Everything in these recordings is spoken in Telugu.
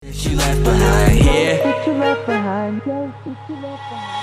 She left behind here. What you left behind, yes, what you left behind.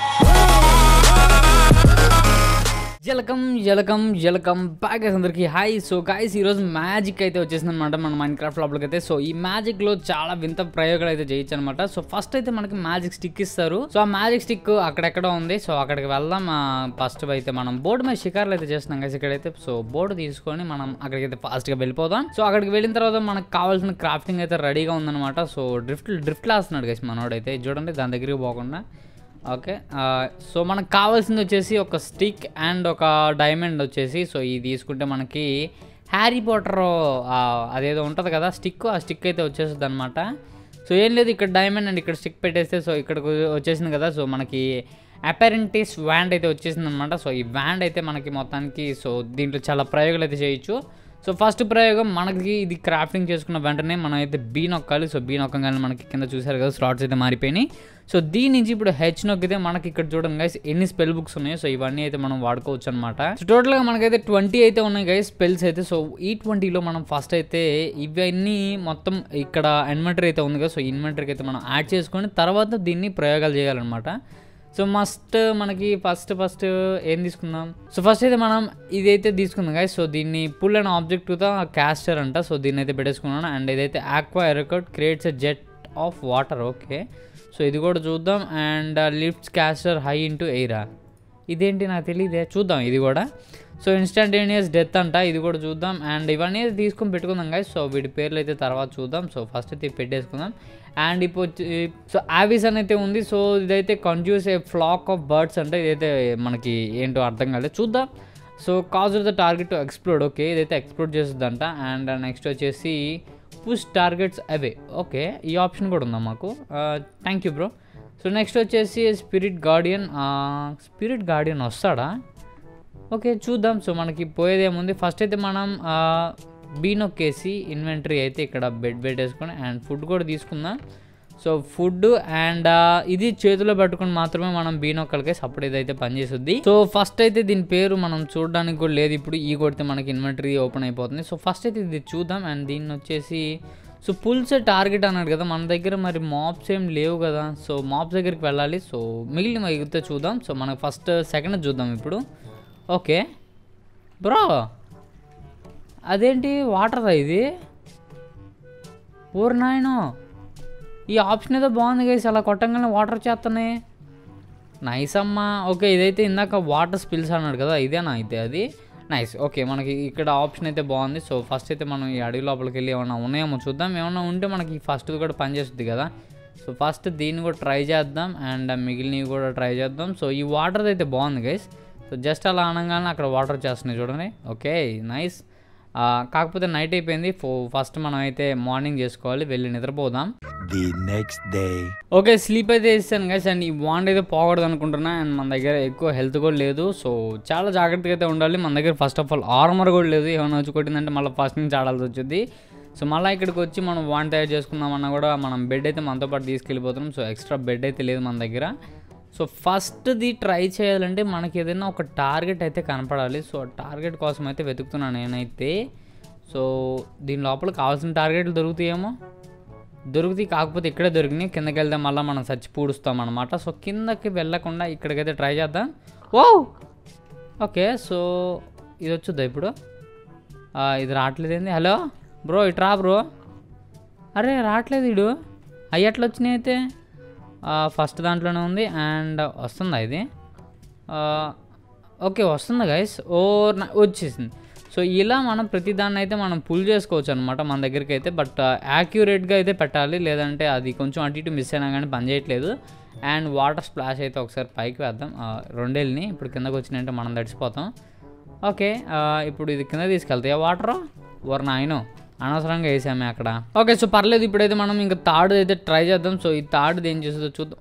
జలకం జలకం జలకం బ్యాక్ అందరికి హాయ్ సో గాయస్ ఈరోజు మ్యాజిక్ అయితే వచ్చేసింది అనమాట మన మైండ్ క్రాఫ్ట్ లోపలికి అయితే సో ఈ మ్యాజిక్లో చాలా వింత ప్రయోగాలు అయితే చేయొచ్చు అనమాట సో ఫస్ట్ అయితే మనకి మ్యాజిక్ స్టిక్ ఇస్తారు సో ఆ మ్యాజిక్ స్టిక్ అక్కడెక్కడ ఉంది సో అక్కడికి వెళ్దాం ఫస్ట్ అయితే మనం బోర్డు మీద షికార్లు అయితే చేస్తున్నాం కదా ఇక్కడైతే సో బోర్డు తీసుకొని మనం అక్కడికి అయితే ఫాస్ట్గా వెళ్ళిపోదాం సో అక్కడికి వెళ్ళిన తర్వాత మనకు కావాల్సిన క్రాఫ్టింగ్ అయితే రెడీగా ఉందన్నమాట సో డ్రిఫ్ట్ డ్రిఫ్ట్ లాస్తున్నాడు గైస్ మనోడైతే చూడండి దాని దగ్గరికి పోకుండా ఓకే ఆ, సో మనకు కావాల్సింది వచ్చేసి ఒక స్టిక్ అండ్ ఒక డైమండ్ వచ్చేసి సో ఇది తీసుకుంటే మనకి హ్యారీ పోటర్ అదేదో ఉంటుంది కదా స్టిక్ ఆ స్టిక్ అయితే వచ్చేస్తుంది అనమాట సో ఏం లేదు ఇక్కడ డైమండ్ అండ్ ఇక్కడ స్టిక్ పెట్టేస్తే సో ఇక్కడికి వచ్చేసింది కదా సో మనకి అపారెంటిస్ వ్యాండ్ అయితే వచ్చేసింది అనమాట సో ఈ వ్యాండ్ అయితే మనకి మొత్తానికి సో దీంట్లో చాలా ప్రయోగాలు అయితే చేయొచ్చు సో ఫస్ట్ ప్రయోగం మనకి ఇది క్రాఫ్టింగ్ చేసుకున్న వెంటనే మనం అయితే బీ నొక్కాలి సో బీ నొక్కగానే మనకి కింద చూసారు కదా స్లాట్స్ అయితే మారిపోయినాయి సో దీని నుంచి ఇప్పుడు హెచ్ నొక్కితే మనకి ఇక్కడ చూడండి గైస్ ఎన్ని స్పెల్ బుక్స్ ఉన్నాయో సో ఇవన్నీ అయితే మనం వాడుకోవచ్చు అనమాట సో టోటల్గా మనకైతే ట్వంటీ అయితే ఉన్నాయి గైస్ స్పెల్స్ అయితే సో ఈ ట్వంటీలో మనం ఫస్ట్ అయితే ఇవన్నీ మొత్తం ఇక్కడ ఇన్వెంటరీ అయితే ఉంది కదా సో ఇన్వెంటరీకి అయితే మనం యాడ్ చేసుకొని తర్వాత దీన్ని ప్రయోగాలు చేయాలన్నమాట సో మస్ట్ మనకి ఫస్ట్ ఫస్ట్ ఏం తీసుకుందాం సో ఫస్ట్ అయితే మనం ఇదైతే తీసుకుందాం గాయ సో దీన్ని pull and object the caster అంట సో దీన్ని అయితే పెట్టేసుకున్నాను అండ్ ఇదైతే aqua eruct creates a jet of water okay so ఇది కూడా చూద్దాం and lifts caster high into ఎయిరా ఇదేంటి నాకు తెలియదే చూద్దాం ఇది కూడా సో ఇన్స్టంటేనియస్ డెత్ అంట ఇది కూడా చూద్దాం అండ్ ఇవన్నీ అయితే తీసుకొని పెట్టుకుందాం గాయ సో వీటి పేర్లు అయితే తర్వాత చూద్దాం సో ఫస్ట్ అయితే పెట్టేసుకుందాం అండ్ ఇప్పుడు వచ్చి సో యావిస్ అని అయితే ఉంది సో ఇదైతే conjures a flock of birds అంటే ఇదైతే మనకి ఏంటో అర్థం కాలేదు చూద్దాం so cause of the target to explode okay ఇదైతే ఎక్స్ప్లోడ్ చేస్తుందంట అండ్ నెక్స్ట్ వచ్చేసి పుష్ టార్గెట్స్ అవే ఓకే ఈ ఆప్షన్ కూడా ఉందా మాకు thank you bro so next వచ్చేసి స్పిరిట్ గార్డియన్ స్పిరిట్ గార్డియన్ వస్తాడా ఓకే చూద్దాం సో మనకి పోయేది ఏముంది ఫస్ట్ అయితే మనం బీ నొక్కేసి ఇన్వెంటరీ అయితే ఇక్కడ బెడ్ పెట్టేసుకొని అండ్ ఫుడ్ కూడా తీసుకుందాం సో ఫుడ్ అండ్ ఇది చేతిలో పెట్టుకుని మాత్రమే మనం బీ నొక్కలకే సపోర్ట్ ఇదైతే పనిచేస్తుంది సో ఫస్ట్ అయితే దీని పేరు మనం చూడడానికి కూడా లేదు ఇప్పుడు ఈ కొడితే మనకి ఇన్వెంటరీ ఓపెన్ అయిపోతుంది సో ఫస్ట్ అయితే ఇది చూద్దాం అండ్ దీన్ని వచ్చేసి సో పుల్స్ టార్గెట్ అన్నాడు కదా మన దగ్గర మరి మాప్స్ ఏం లేవు కదా సో మాప్స్ దగ్గరికి వెళ్ళాలి సో మిగిలిన మిగిలితే చూద్దాం సో మనకు ఫస్ట్ సెకండ్ చూద్దాం ఇప్పుడు ఓకే బ్రో అదేంటి వాటర్దా ఇది ఊరు నాయనో ఈ ఆప్షన్ ఏదో బాగుంది గైస్ అలా కొట్టంగానే వాటర్ చేస్తున్నాయి నైస్ అమ్మా ఓకే ఇదైతే ఇందాక వాటర్ స్పిల్స్ అన్నాడు కదా ఇదేనా అయితే అది నైస్ ఓకే మనకి ఇక్కడ ఆప్షన్ అయితే బాగుంది సో ఫస్ట్ అయితే మనం ఈ అడవి లోపలికి వెళ్ళి ఏమన్నా ఉన్నాయేమో చూద్దాం ఏమన్నా ఉంటే మనకి ఫస్ట్ కూడా పనిచేస్తుంది కదా సో ఫస్ట్ దీన్ని కూడా ట్రై చేద్దాం అండ్ మిగిలినవి కూడా ట్రై చేద్దాం సో ఈ వాటర్ అయితే బాగుంది గైస్ సో జస్ట్ అలా అనగానే అక్కడ వాటర్ చేస్తున్నాయి చూడండి ఓకే నైస్ కాకపోతే నైట్ అయిపోయింది ఫో ఫస్ట్ మనం అయితే మార్నింగ్ చేసుకోవాలి వెళ్ళి నిద్రపోదాం The next day. Okay sleep అయితే వేసాను గైస్ అండ్ ఈ బాండ్ అయితే పోకూడదు అనుకుంటున్నా అండ్ మన దగ్గర ఎక్కువ హెల్త్ కూడా లేదు సో చాలా జాగ్రత్తగా అయితే ఉండాలి మన దగ్గర ఫస్ట్ ఆఫ్ ఆల్ ఆర్మర్ కూడా లేదు ఏమైనా వచ్చి కొట్టిందంటే మళ్ళీ ఫస్ట్ నుంచి ఆడాల్సి వచ్చింది సో మళ్ళీ ఇక్కడికి వచ్చి మనం వాన్ తయారు చేసుకుందామన్నా కూడా మనం బెడ్ అయితే మనతో పాటు తీసుకెళ్ళిపోతున్నాం సో ఎక్స్ట్రా బెడ్ అయితే లేదు మన దగ్గర సో ఫస్ట్ది ట్రై చేయాలంటే మనకి ఏదైనా ఒక టార్గెట్ అయితే కనపడాలి సో టార్గెట్ కోసం అయితే వెతుకుతున్నాను నేనైతే సో దీని లోపల కావాల్సిన టార్గెట్లు దొరుకుతాయేమో దొరుకుతాయి కాకపోతే ఇక్కడే దొరికినాయి కిందకి వెళ్తే మళ్ళీ మనం చచ్చి పూడుస్తాం అనమాట సో కిందకి వెళ్ళకుండా ఇక్కడికైతే ట్రై చేద్దాం ఓ ఓకే సో ఇది వచ్చుద్దా ఇప్పుడు ఆ, ఇది రావట్లేదు ఏంది హలో బ్రో ఇటు రా బ్రో అరే రావట్లేదు ఇడు అవి ఎట్లా వచ్చినాయి అయితే ఫస్ట్ దాంట్లోనే ఉంది అండ్ వస్తుందా ఇది ఆ, ఓకే వస్తుంది గైస్ ఓ నా- వచ్చేసింది సో ఇలా మనం ప్రతి దాన్ని అయితే మనం పుల్ చేసుకోవచ్చు అనమాట మన దగ్గరికి అయితే బట్ యాక్యురేట్గా అయితే పెట్టాలి లేదంటే అది కొంచెం అటు ఇటు మిస్ అయినా కానీ పని చేయట్లేదు అండ్ వాటర్ స్ప్లాష్ అయితే ఒకసారి పైకి వేద్దాం ఆ, రెండేళ్ళని ఇప్పుడు కిందకు వచ్చినాయంటే మనం తడిసిపోతాం ఓకే ఆ, ఇప్పుడు ఇది కింద తీసుకెళ్తాయా వాటర్ వర్ నాయను అనవసరంగా వేసామే అక్కడ ఓకే సో పర్లేదు ఇప్పుడైతే మనం ఇంకా తాడు అయితే ట్రై చేద్దాం సో ఈ తాడుది ఏం చేస్తుందో చూద్దాం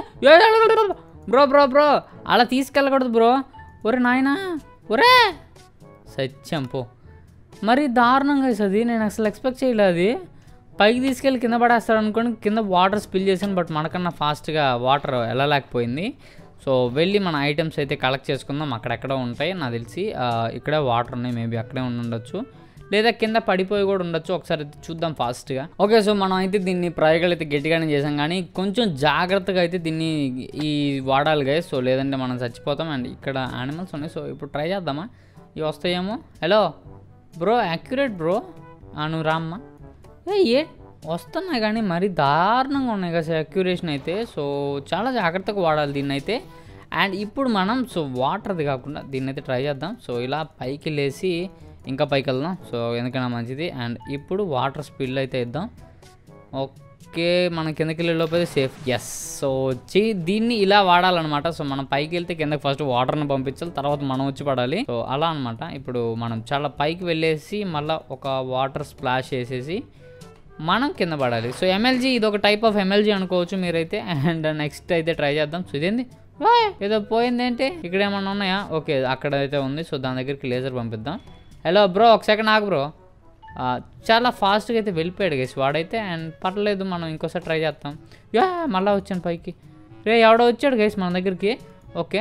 బ్రో బ్రో బ్రో అలా తీసుకెళ్ళకూడదు బ్రో ఒరే నాయనా ఒరే సత్యం పో మరి దారుణంగా అది నేను అసలు ఎక్స్పెక్ట్ చేయలేదు అది పైకి తీసుకెళ్ళి కింద పడేస్తాడు అనుకోని కింద వాటర్ స్పిల్ చేశాను బట్ మనకన్నా ఫాస్ట్గా వాటర్ వెళ్ళలేకపోయింది సో వెళ్ళి మన ఐటమ్స్ అయితే కలెక్ట్ చేసుకుందాం అక్కడెక్కడ ఉంటాయి నాకు తెలిసి ఆ, ఇక్కడే వాటర్ ఉన్నాయి మేబీ అక్కడే ఉండి ఉండొచ్చు లేదా కింద పడిపోయి కూడా ఉండొచ్చు ఒకసారి అయితే చూద్దాం ఫాస్ట్గా ఓకే సో మనం అయితే దీన్ని ప్రయోగాలు అయితే గట్టిగానే చేసాం కానీ కొంచెం జాగ్రత్తగా అయితే దీన్ని ఈ వాడాలి గా సో లేదంటే మనం చచ్చిపోతాం అండ్ ఇక్కడ యానిమల్స్ ఉన్నాయి సో ఇప్పుడు ట్రై చేద్దామా ఇవి వస్తాయేమో హలో బ్రో యాక్యురేట్ బ్రో నువ్వు రామ్మా ఏ ఏ వస్తున్నాయి కానీ మరీ దారుణంగా ఉన్నాయి కదా అక్యురేషన్ అయితే సో చాలా జాగ్రత్తగా వాడాలి దీన్ని అయితే అండ్ ఇప్పుడు మనం సో వాటర్ది కాకుండా దీన్ని అయితే ట్రై చేద్దాం సో ఇలా పైకి లేసి ఇంకా పైకి వెళ్దాం సో ఎందుకైనా మంచిది అండ్ ఇప్పుడు వాటర్ స్పిల్ అయితే ఇద్దాం ఓకే మన కిందకి వెళ్ళే లోపల సేఫ్ ఎస్ సో వచ్చి దీన్ని ఇలా వాడాలన్నమాట సో మనం పైకి వెళ్తే కిందకి ఫస్ట్ వాటర్ని పంపించాలి తర్వాత మనం వచ్చి పడాలి సో అలా అనమాట ఇప్పుడు మనం చాలా పైకి వెళ్ళేసి మళ్ళీ ఒక వాటర్ స్ప్లాష్ వేసేసి మనం కింద పడాలి సో ఎమ్ఎల్జీ ఇది ఒక టైప్ ఆఫ్ ఎమ్ఎల్జీ అనుకోవచ్చు మీరైతే అండ్ నెక్స్ట్ అయితే ట్రై చేద్దాం సో ఇదేంది ఓయ్, ఏదో పోయిందేంటి ఇక్కడ ఏమన్నా ఉన్నాయా ఓకే అక్కడ అయితే ఉంది సో దాని దగ్గరికి లేజర్ పంపిద్దాం హలో బ్రో ఒక సెకండ్ ఆగు బ్రో ఆ, చాలా ఫాస్ట్గా అయితే వెళ్ళిపోయాడు గేసి వాడైతే అండ్ పర్లేదు మనం ఇంకోసారి ట్రై చేస్తాం యా మళ్ళీ వచ్చాను పైకి రే ఎవడో వచ్చాడు గేసి మన దగ్గరికి ఓకే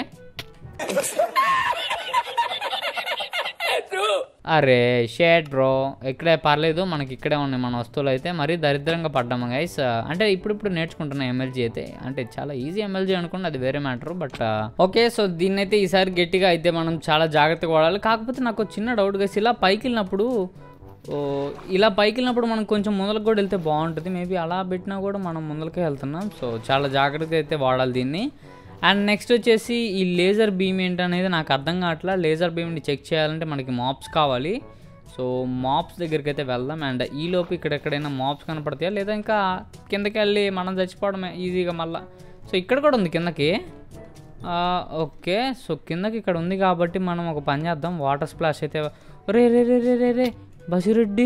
అరే షేట్ బ్రో ఇక్కడే పర్లేదు మనకి ఇక్కడే ఉన్నాయి మన వస్తువులు అయితే మరీ దరిద్రంగా పడ్డాము గైస్ అంటే ఇప్పుడిప్పుడు నేర్చుకుంటున్న ఎమ్మెల్జీ అయితే అంటే చాలా ఈజీ ఎమ్మెల్జీ అనుకోండి అది వేరే మ్యాటర్ బట్ ఓకే సో దీన్ని అయితే ఈసారి గట్టిగా అయితే మనం చాలా జాగ్రత్తగా వాడాలి కాకపోతే నాకు ఒక చిన్న డౌట్ గైస్ ఇలా పైకి వెళ్ళినప్పుడు ఓ, ఇలా పైకి వెళ్ళినప్పుడు మనం కొంచెం ముందరకు కూడా వెళ్తే బాగుంటుంది మేబీ అలా పెట్టినా కూడా మనం ముందరకే వెళ్తున్నాం సో చాలా జాగ్రత్తగా అయితే వాడాలి దీన్ని అండ్ నెక్స్ట్ వచ్చేసి ఈ లేజర్ బీమ్ ఏంటనేది నాకు అర్థం కావట్లా లేజర్ బీమ్ని చెక్ చేయాలంటే మనకి మాప్స్ కావాలి సో మాప్స్ దగ్గరికి అయితే వెళ్దాం అండ్ ఈ లోపు ఇక్కడ ఎక్కడైనా మాప్స్ కనపడతాయా లేదా ఇంకా కిందకి వెళ్ళి మనం చచ్చిపోవడమే ఈజీగా మళ్ళా సో ఇక్కడ కూడా ఉంది కిందకి ఆ, ఓకే సో కిందకి ఇక్కడ ఉంది కాబట్టి మనం ఒక పని చేద్దాం వాటర్ స్ప్లాష్ అయితే రే రే రే రే రే రే బసిరెడ్డి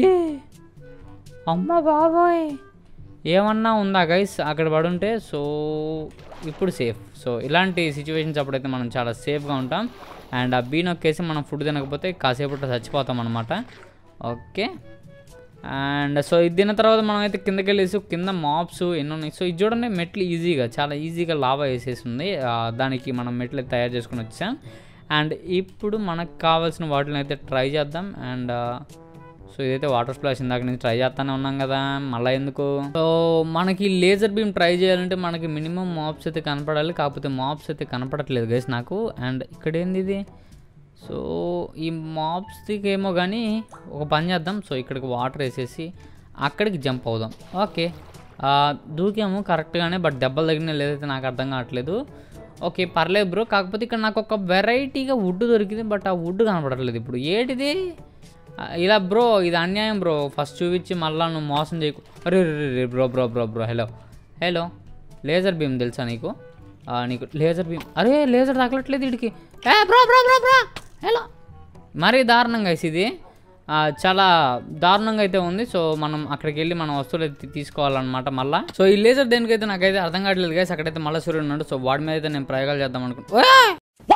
అమ్మ బాబోయ్ ఏమన్నా ఉందా గైస్ అక్కడ పడుంటే సో ఇప్పుడు సేఫ్ సో ఇలాంటి సిచ్యువేషన్స్ అప్పుడైతే మనం చాలా సేఫ్గా ఉంటాం అండ్ ఆ బీ నొక్కేసి మనం ఫుడ్ తినకపోతే కాసేపట్లో చచ్చిపోతాం అనమాట ఓకే అండ్ సో ఇది తిన్న తర్వాత మనం అయితే కిందకి వెళ్ళేసి కింద మాప్స్ ఎన్ని ఉన్నాయి సో ఇది చూడండి మెట్లు ఈజీగా చాలా ఈజీగా లావా వేసేసింది ఆ, దానికి మనం మెట్లు అయితే తయారు చేసుకుని వచ్చాం అండ్ ఇప్పుడు మనకు కావాల్సిన వాటిని అయితే ట్రై చేద్దాం అండ్ సో ఇదైతే వాటర్ స్ప్లాష్ ఇందాక నుంచి ట్రై చేస్తానే ఉన్నాం కదా మళ్ళీ ఎందుకు సో మనకి లేజర్ బీమ్ ట్రై చేయాలంటే మనకి మినిమం మాప్స్ అయితే కనపడాలి కాకపోతే మాప్స్ అయితే కనపడట్లేదు గైస్ నాకు అండ్ ఇక్కడ ఏంది ఇది సో ఈ మాప్స్కి ఏమో కానీ ఒక పని చేద్దాం సో ఇక్కడికి వాటర్ వేసేసి అక్కడికి జంప్ అవుదాం ఓకే ఆ, దూకాము కరెక్ట్గానే బట్ దెబ్బలు తగిన లేదైతే నాకు అర్థం కావట్లేదు ఓకే పర్లేదు బ్రో కాకపోతే ఇక్కడ నాకు ఒక వెరైటీగా వుడ్ దొరికింది బట్ ఆ వుడ్ కనపడట్లేదు ఇప్పుడు ఏంటిది ఆ, ఇలా బ్రో ఇది అన్యాయం బ్రో ఫస్ట్ చూపించి మళ్ళీ నువ్వు మోసం చేయకు అరే రే, రే bro bro bro bro hello hello laser beam తెలుసా నీకు ఆ, నీకు లేజర్ బీమ్ అరే లేజర్ తగలట్లేదు వీడికి ఏ bro bro bro bro hello మరీ దారుణంగా వేసి ఇది ఆ, చాలా దారుణంగా అయితే ఉంది సో మనం అక్కడికి వెళ్ళి మన వస్తువులు అయితే తీసుకోవాలన్నమాట మళ్ళీ సో ఈ లేజర్ దేనికైతే నాకైతే అర్థం కావట్లేదు గైస్ అక్కడైతే మళ్ళీ సూర్యుడు ఉన్నాడు సో వాడి మీద అయితే నేను ప్రయోగాలు చేద్దాం అనుకుంటున్నాను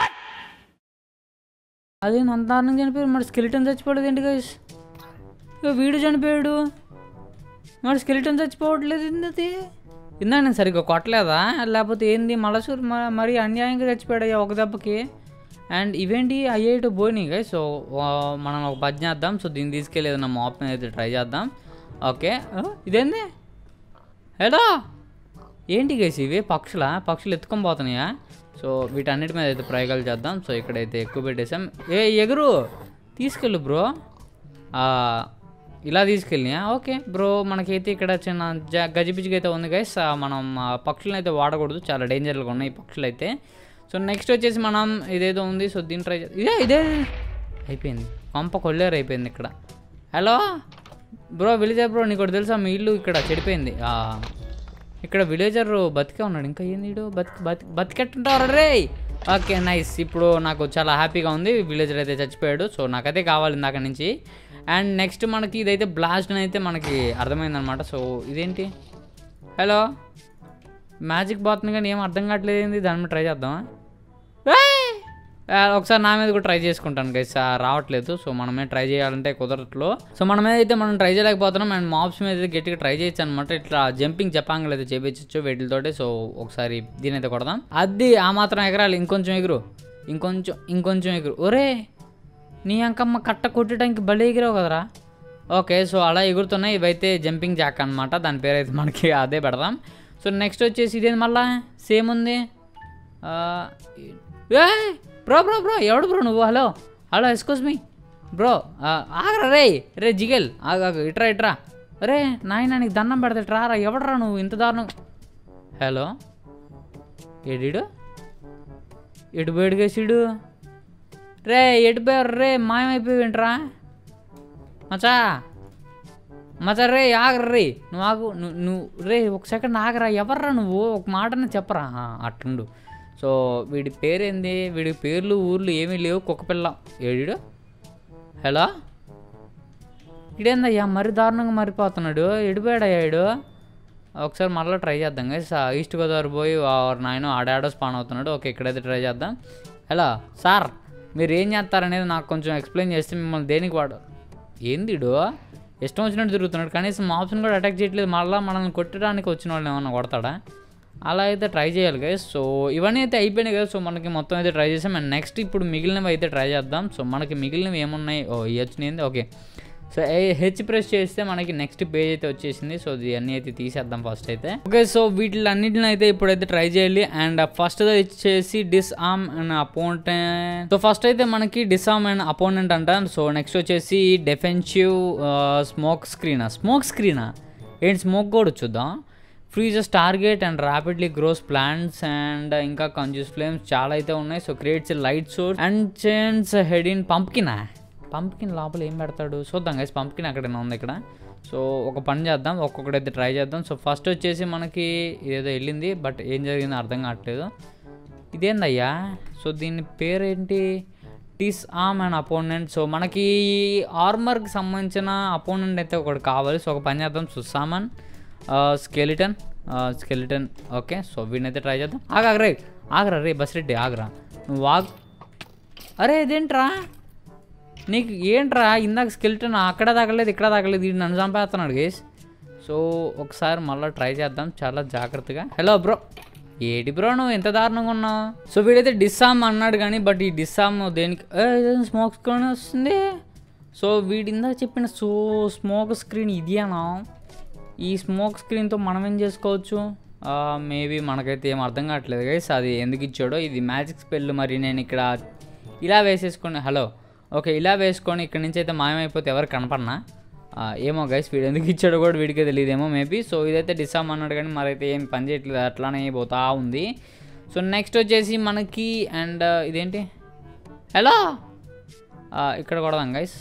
అదే అంత దారుణంగా చనిపోయాడు మరి స్కెలిటన్ చచ్చిపోలేదు ఏంటి గైస్ ఇక వీడు చనిపోయాడు మరి స్కెలిటన్ చచ్చిపోవట్లేదు ఏంది ఇందా నేను సరిగ్గా కొట్టలేదా లేకపోతే ఏంది మలసూరు మరి అన్యాయంగా చచ్చిపోయాడు అయ్యా ఒక దెబ్బకి అండ్ ఇవేంటి అయ్యేటో పోయినాయి గై సో మనం ఒక పని చేద్దాం సో దీన్ని తీసుకెళ్ళి ఏదైనా మాప్ మీద అయితే ట్రై చేద్దాం ఓకే ఆ, ఇదేంది హలో ఏంటి గైస్ ఇవి పక్షుల పక్షులు ఎత్తుకొని పోతున్నాయా సో వీటన్నిటి మీద అయితే ప్రయోగాలు చేద్దాం సో ఇక్కడైతే ఎక్కువ పెట్టేసాం ఏ ఎగురు తీసుకెళ్ళు బ్రో ఆ, ఇలా తీసుకెళ్ళినా ఓకే బ్రో మనకైతే ఇక్కడ చిన్న జ గజిబిజిగా అయితే ఉంది గైస్ మనం ఆ, పక్షులను అయితే వాడకూడదు చాలా డేంజర్గా ఉన్నాయి ఈ పక్షులు అయితే సో నెక్స్ట్ వచ్చేసి మనం ఇదేదో ఉంది సో దీన్ని ట్రై చే- ఇదే ఇదే అయిపోయింది కొంప కొల్లేరు అయిపోయింది ఇక్కడ హలో బ్రో విలేజర్ బ్రో నీకు ఒకటి తెలుసా మీ ఇల్లు ఇక్కడ చెడిపోయింది ఆ, ఇక్కడ విలేజర్ బతికే ఉన్నాడు ఇంకా ఏంది వీడు బతికి బతి బతికెట్టుంటారు రే ఓకే నైస్ ఇప్పుడు నాకు చాలా హ్యాపీగా ఉంది విలేజర్ అయితే చచ్చిపోయాడు సో నాకైతే కావాలి ఇందాక నుంచి అండ్ నెక్స్ట్ మనకి ఇదైతే బ్లాస్ట్ అని అయితే మనకి అర్థమైందనమాట సో ఇదేంటి హలో మ్యాజిక్ బాత్ని కానీ ఏం అర్థం కావట్లేదు ఏంది దాని మీద ట్రై చేద్దామా ఏయ్! ఆ, ఒకసారి నా మీద కూడా ట్రై చేసుకుంటాను గైస్ రావట్లేదు సో మనమే ట్రై చేయాలంటే కుదరట్లో సో మన మీద అయితే మనం ట్రై చేయలేకపోతున్నాం అండ్ మాబ్స్ మీద అయితే గట్టిగా ట్రై చేయొచ్చు అనమాట ఇట్లా జంపింగ్ జపాంగ్లు అయితే చేపించచ్చు వీటితోటి సో ఒకసారి దీని అయితే కొడదాం అది ఆ మాత్రం ఎగరాలి ఇంకొంచెం ఎగురు ఇంకొంచెం ఇంకొంచెం ఎగురు ఒరే నీ అంకమ్మ కట్ట కొట్టడానికి బలి ఎగిరావు కదరా ఓకే సో అలా ఎగురుతున్నాయి ఇవైతే జంపింగ్ జాక్ అనమాట దాని పేరు అయితే మనకి అదే పెడదాం సో నెక్స్ట్ వచ్చేసి ఇదేంది మళ్ళా సేమ్ ఉంది ఆ, ఏ బ్రో బ్రో బ్రో ఎవడు బ్రో నువ్వు hello hello excuse me bro ఆగరా రే రే జిగేల్ ఆగు ఆగు ఇట్రా ఇట్రా రే నాయన నీకు దండం పెడతా ఇట్రా రా ఎవడరా నువ్వు ఇంత దారుణం హలో ఏడీడు ఎటు పోయాడు కేసుడు రే ఎటు పోయారు రే మాయమైపోయి వింటరా మచా మచా రే ఆగరా రే నువ్వు ఆగు నువ్వు నువ్వు రే ఒక సెకండ్ ఆగరా ఎవర్రా నువ్వు ఒక మాటనే చెప్పరా ఆ, అట్టుండు సో వీడి పేరేంది వీడి పేర్లు ఊర్లు ఏమీ లేవు కుక్కపిల్ల ఏడు హలో ఇడేందయ్యా మరి దారుణంగా మరిపోతున్నాడు ఎడిపోయాడయ్యా ఇడు ఒకసారి మళ్ళీ ట్రై చేద్దాం గైస్ ఈస్ట్ గోదావరి పోయి నాయన ఆడాడో స్పాన్ అవుతున్నాడు ఓకే ఇక్కడైతే ట్రై చేద్దాం హలో సార్ మీరు ఏం చేస్తారనేది నాకు కొంచెం ఎక్స్ప్లెయిన్ చేస్తే మిమ్మల్ని దేనికి వాడు ఏంది ఇడు ఇష్టం వచ్చినట్టు తిరుగుతున్నాడు కనీసం ఆప్షన్ కూడా అటాక్ చేయట్లేదు మళ్ళీ మనల్ని కొట్టడానికి వచ్చిన వాళ్ళని ఏమన్నా కొడతాడా అలా అయితే ట్రై చేయాలి గైస్ సో ఇవన్నీ అయితే అయిపోయినాయి కదా సో మనకి మొత్తం అయితే ట్రై చేసాం అండ్ నెక్స్ట్ ఇప్పుడు మిగిలినవి అయితే ట్రై చేద్దాం సో మనకి మిగిలినవి ఏమున్నాయి ఓ ఈ వచ్చినాయింది ఓకే సో హెచ్ ప్రెస్ చేస్తే మనకి నెక్స్ట్ పేజ్ అయితే వచ్చేసింది సో ఇది అన్నీ అయితే తీసేద్దాం ఫస్ట్ అయితే ఓకే సో వీటిలన్నిటిని అయితే ఇప్పుడైతే ట్రై చేయాలి అండ్ ఫస్ట్ వచ్చేసి disarm and opponent so first అయితే మనకి డిసామ్ అండ్ అపోనెంట్ అంట సో నెక్స్ట్ వచ్చేసి డెఫెన్సివ్ స్మోక్ స్క్రీనా స్మోక్ స్క్రీనా ఏంటి స్మోక్ కూడా చూద్దాం freezes target and rapidly grows plants and ఇంకా కన్జ్యూస్ ఫ్లేమ్స్ చాలా అయితే ఉన్నాయి so creates light source and chains head in పంప్కినా పంప్కిన్ లోపల ఏం పెడతాడు చూద్దాం గైస్ పంప్కిన్ అక్కడనే ఉంది ఇక్కడ సో ఒక పని చేద్దాం ఒక్కొక్కటైతే ట్రై చేద్దాం సో ఫస్ట్ వచ్చేసి మనకి ఏదో వెళ్ళింది బట్ ఏం జరిగిందో అర్థం కావట్లేదు ఇదేందయ్యా సో దీని పేరేంటి disarm and opponent so మనకి ఆర్మర్కి సంబంధించిన అపోనెంట్ అయితే ఒకటి కావాలి సో ఒక పని చేద్దాం summon skeleton skeleton okay so వీడినైతే ట్రై చేద్దాం ఆగా రే ఆగరా రే బస్ రెడ్డి ఆగరా నువ్వు ఆగ్ అరే ఇదేంట్రా నీకు ఏంట్రా ఇందాక స్కెల్టన్ అక్కడ తగలేదు ఇక్కడ తగలేదు ఇది నన్ను చంపేస్తున్నాడు గేస్ సో ఒకసారి మళ్ళీ ట్రై చేద్దాం చాలా జాగ్రత్తగా హలో బ్రో ఏటి బ్రో నువ్వు ఎంత దారుణంగా ఉన్నావు సో వీడైతే డిస్సామ్ అన్నాడు కానీ బట్ ఈ డిస్సామ్ దేనికి స్మోక్ స్క్రీన్ వస్తుంది సో వీడి ఇందాక చెప్పిన సో స్మోక్ స్క్రీన్ ఇదేనా ఈ స్మోక్ స్క్రీన్తో మనం ఏం చేసుకోవచ్చు మేబీ మనకైతే ఏం అర్థం కావట్లేదు గైస్ అది ఎందుకు ఇచ్చాడో ఇది మ్యాజిక్ స్పెల్ మరి నేను ఇక్కడ ఇలా వేసేసుకొని హలో ఓకే ఇలా వేసుకొని ఇక్కడ నుంచి అయితే మాయమైపోతే ఎవరు కనపడినా ఆ, ఏమో గైస్ వీడు ఎందుకు ఇచ్చాడో కూడా వీడికే తెలియదేమో మేబీ సో ఇదైతే డిసామ్ అన్నాడు కానీ మరైతే ఏం పని చేయట్లేదు అట్లానే పోతా ఉంది సో నెక్స్ట్ వచ్చేసి మనకి అండ్ ఇదేంటి హలో ఆ, ఇక్కడ కొడదాం గైస్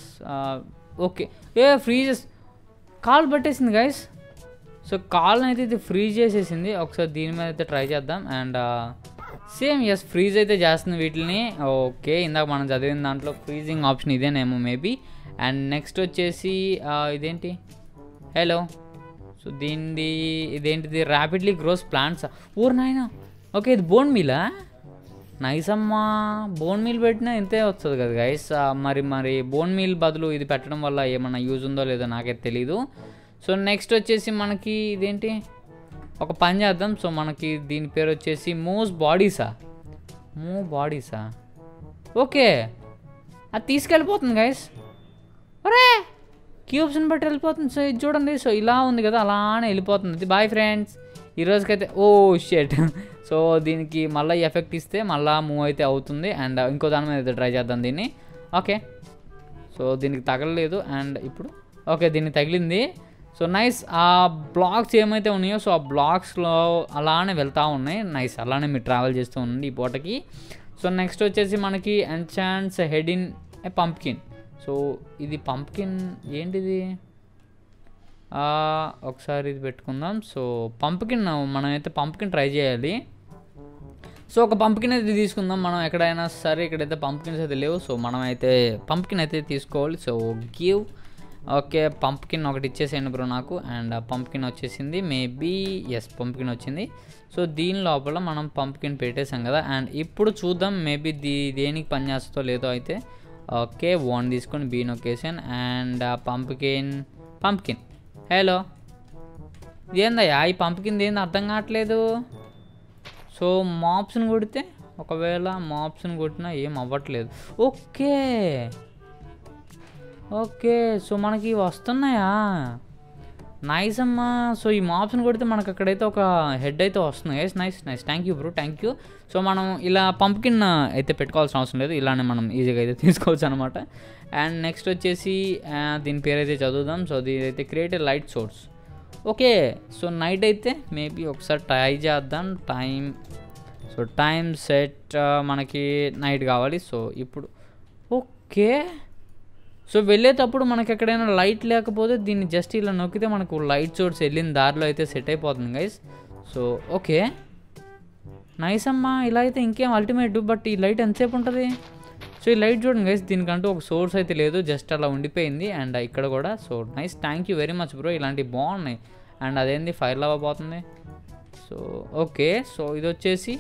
ఓకే ఏ ఫ్రీజెస్ కాల్ పట్టేసింది గైస్ సో కాల్ని అయితే ఇది ఫ్రీజ్ చేసేసింది ఒకసారి దీని మీద అయితే ట్రై చేద్దాం అండ్ సేమ్ ఎస్ ఫ్రీజ్ అయితే చేస్తుంది వీటిని ఓకే ఇందాక మనం చదివిన దాంట్లో ఫ్రీజింగ్ ఆప్షన్ ఇదేనేమో మేబీ అండ్ నెక్స్ట్ వచ్చేసి ఆ, ఇదేంటి హలో సో దీనిది ఇదేంటిది ర్యాపిడ్లీ గ్రోస్ ప్లాంట్స్ ఊరు నాయన ఓకే ఇది బోన్ మీలా నైస్ అమ్మా బోన్ మీల్ పెట్టినా ఇంతే వస్తుంది కదా గైస్ మరి మరి బోన్ మీల్ బదులు ఇది పెట్టడం వల్ల ఏమన్నా యూజ్ ఉందో లేదో నాకైతే తెలీదు సో నెక్స్ట్ వచ్చేసి మనకి ఇదేంటి ఒక పని చేద్దాం సో మనకి దీని పేరు వచ్చేసి మూవ్స్ బాడీసా మూవ్ బాడీసా ఓకే అది తీసుకెళ్ళిపోతుంది గైస్ ఒరే క్యూబ్స్ని బట్టి వెళ్ళిపోతుంది సో ఇది చూడండి సో ఇలా ఉంది కదా అలానే వెళ్ళిపోతుంది బాయ్ ఫ్రెండ్స్ ఈ రోజుకైతే ఓ షెట్ సో దీనికి మళ్ళీ ఎఫెక్ట్ ఇస్తే మళ్ళీ మూవ్ అయితే అవుతుంది అండ్ ఇంకో దాని మీద అయితే ట్రై చేద్దాం దీన్ని ఓకే సో దీనికి తగలలేదు అండ్ ఇప్పుడు ఓకే దీనికి తగిలింది సో నైస్ ఆ బ్లాక్స్ ఏమైతే ఉన్నాయో సో ఆ బ్లాక్స్లో అలానే వెళ్తూ ఉన్నాయి నైస్ అలానే మీరు ట్రావెల్ చేస్తూ ఉండండి ఈ పూటకి సో నెక్స్ట్ వచ్చేసి మనకి enchants head in a pumpkin so ఇది పంప్కిన్ ఏంటిది ఆ, ఒకసారి ఇది పెట్టుకుందాం సో పంప్కిన్ మనమైతే పంప్కిన్ ట్రై చేయాలి సో ఒక పంప్కిన్ అయితే తీసుకుందాం మనం ఎక్కడైనా సరే ఇక్కడైతే పంప్కిన్స్ అయితే లేవు సో మనం అయితే పంప్కిన్ అయితే తీసుకోవాలి సో గివ్ ఓకే పంప్కిన్ ఒకటి ఇచ్చేసేయండి బ్రో నాకు అండ్ ఆ పంప్కిన్ వచ్చేసింది మేబీ ఎస్ పంప్కిన్ వచ్చింది సో దీని లోపల మనం పంప్కిన్ పెట్టేసాం కదా అండ్ ఇప్పుడు చూద్దాం మేబీ దీ దేనికి పనిచేస్తుందో లేదో అయితే ఓకే వన్ తీసుకొని బీ నొక్కేసాన్ అండ్ ఆ పంప్కిన్ పంప్కిన్ హలో ఏందయ్యా ఈ పంప్కిన్ ఏంది అర్థం కావట్లేదు సో మాప్స్ని కొడితే ఒకవేళ మాప్స్ని కొట్టినా ఏం అవ్వట్లేదు ఓకే ఓకే సో మనకి ఇవి వస్తున్నాయా నైస్ అమ్మా సో ఈ ఆప్షన్ కొడితే మనకు అక్కడైతే ఒక హెడ్ అయితే వస్తుంది guys nice nice thank you bro thank you so మనం ఇలా పంప్కిన్ అయితే పెట్టుకోవాల్సిన అవసరం లేదు ఇలానే మనం ఈజీగా అయితే తీసుకోవచ్చు అనమాట అండ్ నెక్స్ట్ వచ్చేసి ఆ, దీని పేరు అయితే చదువుదాం సో దీని అయితే create light source okay so night అయితే మేబీ ఒకసారి ట్రై చేద్దాం టైం సో టైం సెట్ మనకి నైట్ కావాలి సో ఇప్పుడు ఓకే సో వెళ్ళేటప్పుడు మనకి ఎక్కడైనా లైట్ లేకపోతే దీన్ని జస్ట్ ఇలా నొక్కితే మనకు లైట్ సోర్స్ వెళ్ళిన దారిలో అయితే సెట్ అయిపోతుంది గైస్ సో ఓకే నైస్ అమ్మా ఇలా అయితే ఇంకేం అల్టిమేట్ బట్ ఈ లైట్ ఎంతసేపు ఉంటుంది సో ఈ లైట్ చూడండి గైస్ దీనికంటూ ఒక సోర్స్ అయితే లేదు జస్ట్ అలా ఉండిపోయింది అండ్ ఇక్కడ కూడా so nice thank you very much bro ఇలాంటివి బాగున్నాయి అండ్ అదేంది ఫైర్ లవ్ పోతుంది సో ఓకే సో ఇది వచ్చేసి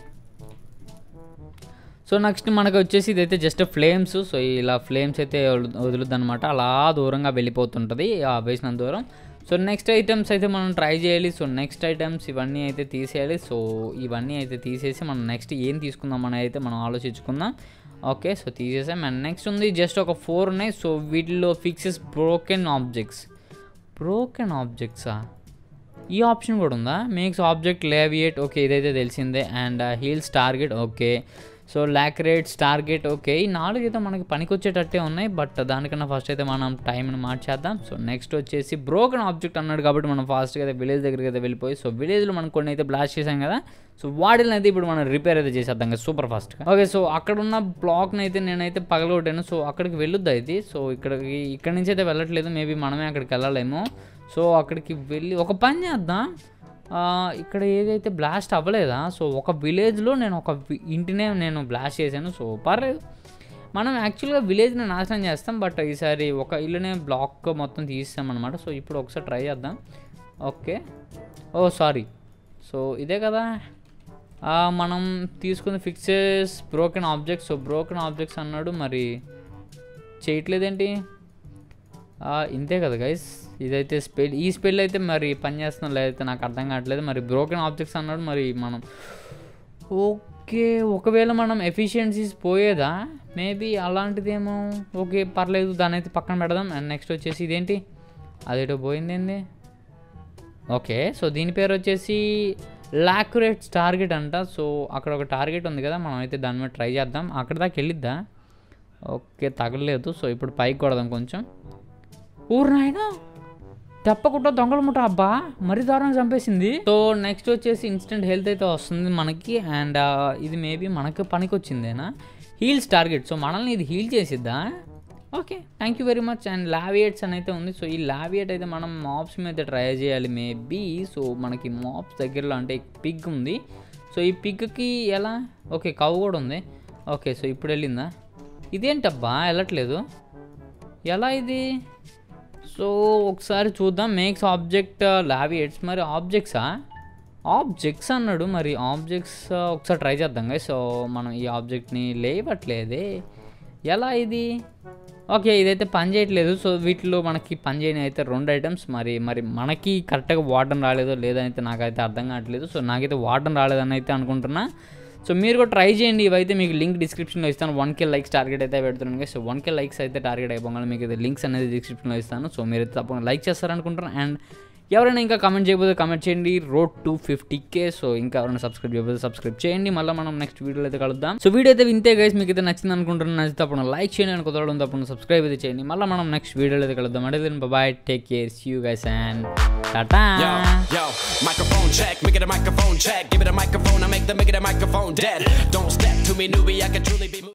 సో నెక్స్ట్ మనకు వచ్చేసి ఇదైతే జస్ట్ ఫ్లేమ్స్ సో ఇలా ఫ్లేమ్స్ అయితే వదులుద్ది అనమాట అలా దూరంగా వెళ్ళిపోతుంటుంది ఆ వేసిన దూరం సో నెక్స్ట్ ఐటమ్స్ అయితే మనం ట్రై చేయాలి సో నెక్స్ట్ ఐటమ్స్ ఇవన్నీ అయితే తీసేయాలి సో ఇవన్నీ అయితే తీసేసి మనం నెక్స్ట్ ఏం తీసుకుందాం అని అయితే మనం ఆలోచించుకుందాం ఓకే సో తీసేసాం అండ్ నెక్స్ట్ ఉంది జస్ట్ ఒక ఫోర్ ఉన్నాయి సో వీటిలో ఫిక్సెస్ బ్రోకెన్ ఆబ్జెక్ట్స్ బ్రోకెన్ ఆబ్జెక్ట్సా ఈ ఆప్షన్ కూడా ఉందా మేక్స్ ఆబ్జెక్ట్ లేవియేట్ ఓకే ఇదైతే తెలిసిందే and heals target okay so lacerates target okay ఈ నాలుగు అయితే మనకి పనికొచ్చేటట్టే ఉన్నాయి బట్ దానికన్నా ఫస్ట్ అయితే మనం టైంని మార్చేద్దాం సో నెక్స్ట్ వచ్చేసి బ్రోకెన్ ఆబ్జెక్ట్ అన్నాడు కాబట్టి మనం ఫాస్ట్గా అయితే విలేజ్ దగ్గరికి అయితే వెళ్ళిపోయి సో విలేజ్లో మనం కొన్ని అయితే బ్లాస్ట్ చేసాం కదా సో వాటిని అయితే ఇప్పుడు మనం రిపేర్ అయితే చేసేద్దాం కదా సూపర్ ఫాస్ట్గా ఓకే సో అక్కడ ఉన్న బ్లాక్ని అయితే నేనైతే పగలగొట్టాను సో అక్కడికి వెళ్ళొద్దు ఇది సో ఇక్కడికి ఇక్కడ నుంచి అయితే వెళ్ళట్లేదు మేబీ మనమే అక్కడికి వెళ్ళలేము సో అక్కడికి వెళ్ళి ఒక పని చేద్దాం ఆ, ఇక్కడ ఏదైతే బ్లాస్ట్ అవ్వలేదా సో ఒక విలేజ్లో నేను ఒక వి- ఇంటినే నేను బ్లాస్ట్ చేశాను సో పర్లేదు మనం యాక్చువల్గా విలేజ్ని నాశనం చేస్తాం బట్ ఈసారి ఒక ఇల్లునే బ్లాక్ మొత్తం తీస్తాం అనమాట సో ఇప్పుడు ఒకసారి ట్రై చేద్దాం ఓకే ఓ సారీ సో ఇదే కదా ఆ, మనం తీసుకున్న fixes broken objects so broken objects అన్నాడు మరి చేయట్లేదేంటి ఆ, ఇంతే కదా గైస్ ఇదైతే స్పెల్ ఈ స్పెల్ అయితే మరి పని చేస్తున్నా లేదైతే నాకు అర్థం కావట్లేదు మరి బ్రోకెన్ ఆబ్జెక్ట్స్ అన్నాడు మరి మనం ఓకే ఒకవేళ మనం ఎఫిషియన్సీస్ పోయేదా మేబీ అలాంటిదేమో ఓకే పర్లేదు దాని అయితే పక్కన పెడదాం అండ్ నెక్స్ట్ వచ్చేసి ఇదేంటి అదేటో పోయిందేంది ఓకే సో దీని పేరు వచ్చేసి లాక్యురేట్స్ టార్గెట్ అంట సో అక్కడ ఒక టార్గెట్ ఉంది కదా మనం అయితే దాని మీద ట్రై చేద్దాం అక్కడ దాకా వెళ్ళిద్దా ఓకే తగలలేదు సో ఇప్పుడు పైకి కొడదాం కొంచెం ఊరు నాయనా తప్పకుండా దొంగల ముఠ అబ్బా మరీ దారుణంగా చంపేసింది సో నెక్స్ట్ వచ్చేసి ఇన్స్టెంట్ హెల్త్ అయితే వస్తుంది మనకి అండ్ ఇది మేబీ మనకి పనికి వచ్చిందేనా హీల్స్ టార్గెట్ సో మనల్ని ఇది హీల్ చేసిద్దా okay thank you very much and levitates అని అయితే ఉంది సో ఈ లావియేట్ అయితే మనం మాప్స్ మీద ట్రై చేయాలి మేబీ సో మనకి మాప్స్ దగ్గరలో అంటే పిగ్ ఉంది సో ఈ పిగ్కి ఎలా ఓకే కవ్ కూడా ఉంది ఓకే సో ఇప్పుడు వెళ్ళిందా ఇదేంటబ్బా వెళ్ళట్లేదు ఎలా ఇది సో ఒకసారి చూద్దాం మేక్స్ ఆబ్జెక్ట్ లావియేట్స్ మరి ఆబ్జెక్ట్సా ఆబ్జెక్ట్స్ అన్నాడు మరి ఆబ్జెక్ట్స్ ఒకసారి ట్రై చేద్దాం కదా సో మనం ఈ ఆబ్జెక్ట్ని లేవట్లేదే ఎలా ఇది ఓకే ఇదైతే పని చేయట్లేదు సో వీటిలో మనకి పని చేయని అయితే రెండు ఐటమ్స్ మరి మరి మనకి కరెక్ట్గా వాడడం రాలేదో లేదనైతే నాకైతే అర్థం కావట్లేదు సో నాకైతే వాడడం రాలేదని అయితే అనుకుంటున్నా సో మీరు కూడా ట్రై చేయండి ఇవైతే మీకు లింక్ డిస్క్రిప్షన్లో ఇస్తాను వన్ కే లైక్స్ టార్గెట్ అయితే పెడుతున్నాను సో వన్ కే లైక్స్ అయితే టార్గెట్ అయిపోగానే మీకు అయితే లింక్స్ అనేది డిస్క్రిప్షన్లో ఇస్తాను సో మీరు అయితే తప్పకుండా లైక్ చేస్తారనుకుంటున్నాను అండ్ ఎవరైనా ఇంకా కమెంట్ చేయబోతే కమెంట్ చేయండి road to fifty K so ఇంకా ఎవరైనా సబ్స్క్రైబ్ చేయబోతే సబ్స్క్రైబ్ చేయండి మళ్ళీ మనం నెక్స్ట్ వీడియోలో అయితే కలుద్దాం సో వీడియో అయితే వింతే గైస్ మీకు అయితే నచ్చింది అనుకుంటున్నాను నచ్చితే తప్పకుండా లైక్ చేయండి అని కుదరడం తప్పకుండా సబ్స్క్రైబ్ అయితే చేయండి మళ్ళీ మనం నెక్స్ట్ వీడియోలో అయితే కలుద్దాం అంటే bye take care see you guys and టాటా Yo, yo, microphone check, make it a microphone check. Give it a microphone, I make the make it a microphone dead. Don't step to me, newbie, I can truly be.